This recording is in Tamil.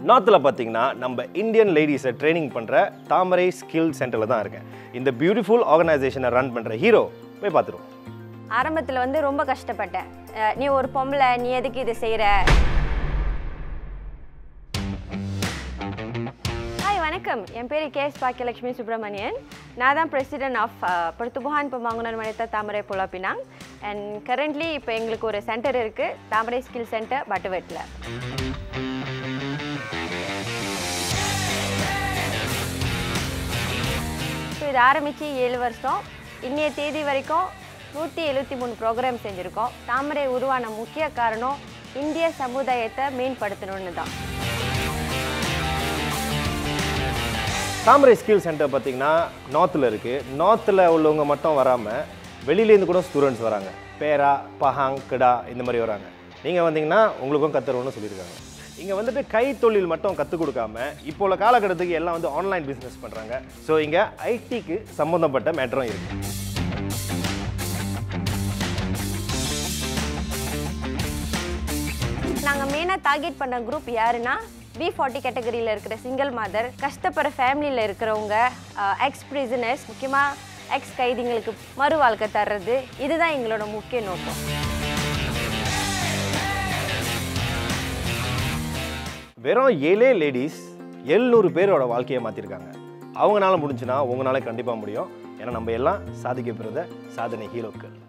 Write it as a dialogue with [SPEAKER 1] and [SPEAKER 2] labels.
[SPEAKER 1] நார்த்தில் பார்த்தீங்கன்னா நம்ம இந்தியன் லேடிஸை ட்ரைனிங் பண்ணுற தாமரை ஸ்கில் சென்டரில் தான் இருக்கேன் இந்த பியூட்டிஃபுல் ஆர்கனைசேஷனை ரன் பண்ணுற ஹீரோ போய் பார்த்துருவோம்
[SPEAKER 2] ஆரம்பத்தில் வந்து ரொம்ப கஷ்டப்பட்டேன் அஹ் நீ ஒரு பொம்பளை நீ எதுக்கு இது செய்கிற ஹாய் வணக்கம் என் பேர் கே எஸ் பாக்கியலட்சுமி சுப்பிரமணியன் நான் தான் பிரசிடென்ட் ஆஃப் படுத்துபுகான் பமாங்குனன் மனித தாமரை புலாப்பினாங் அண்ட் கரண்ட்லி இப்போ எங்களுக்கு ஒரு சென்டர் இருக்குது தாமரை ஸ்கில் சென்டர் பட்டுவெட்டில் ஸோ இது ஆரம்பித்து ஏழு வருஷம் இன்னைய தேதி வரைக்கும் நூற்றி எழுபத்தி மூணு ப்ரோக்ராம் செஞ்சுருக்கோம் தாமரை உருவான முக்கிய காரணம் இந்திய சமுதாயத்தை மேம்படுத்தணும்னு தான்
[SPEAKER 1] தாமரை ஸ்கில் சென்டர் பார்த்தீங்கன்னா நார்த்தில் இருக்குது நார்த்தில் உள்ளவங்க மட்டும் வராமல் வெளியிலேருந்து கூட ஸ்டூடெண்ட்ஸ் வராங்க பேரா பஹாங் கிடா இந்த மாதிரி வராங்க நீங்கள் வந்தீங்கன்னா உங்களுக்கும் கற்றுருவோம்னு சொல்லியிருக்காங்க இங்கே வந்துட்டு கைத்தொழில் மட்டும் கற்றுக் கொடுக்காம இப்போ உள்ள காலகட்டத்துக்கு எல்லாம் வந்து ஆன்லைன் பிஸ்னஸ் பண்ணுறாங்க ஸோ இங்கே ஐடிக்கு சம்மந்தப்பட்ட மேட்டரும் இருக்குது
[SPEAKER 2] நாங்கள் மெயினாக டார்கெட் பண்ண குரூப் யாருன்னா பி ஃபார்ட்டி கேட்டகரியில் இருக்கிற சிங்கிள் மதர் கஷ்டப்படுற ஃபேமிலியில் இருக்கிறவங்க எக்ஸ் பிரிசனர்ஸ் முக்கியமாக எக்ஸ் கைதிங்களுக்கு மறு வாழ்க்கை தர்றது இதுதான் எங்களோட முக்கிய நோக்கம்
[SPEAKER 1] வெறும் ஏழே லேடிஸ் எழுநூறு பேரோட வாழ்க்கையை மாற்றிருக்காங்க அவங்களால முடிஞ்சுன்னா உங்களால கண்டிப்பாக முடியும் ஏன்னா நம்ம எல்லாம் சாதிக்க பிறந்த சாதனை ஹீரோக்கள்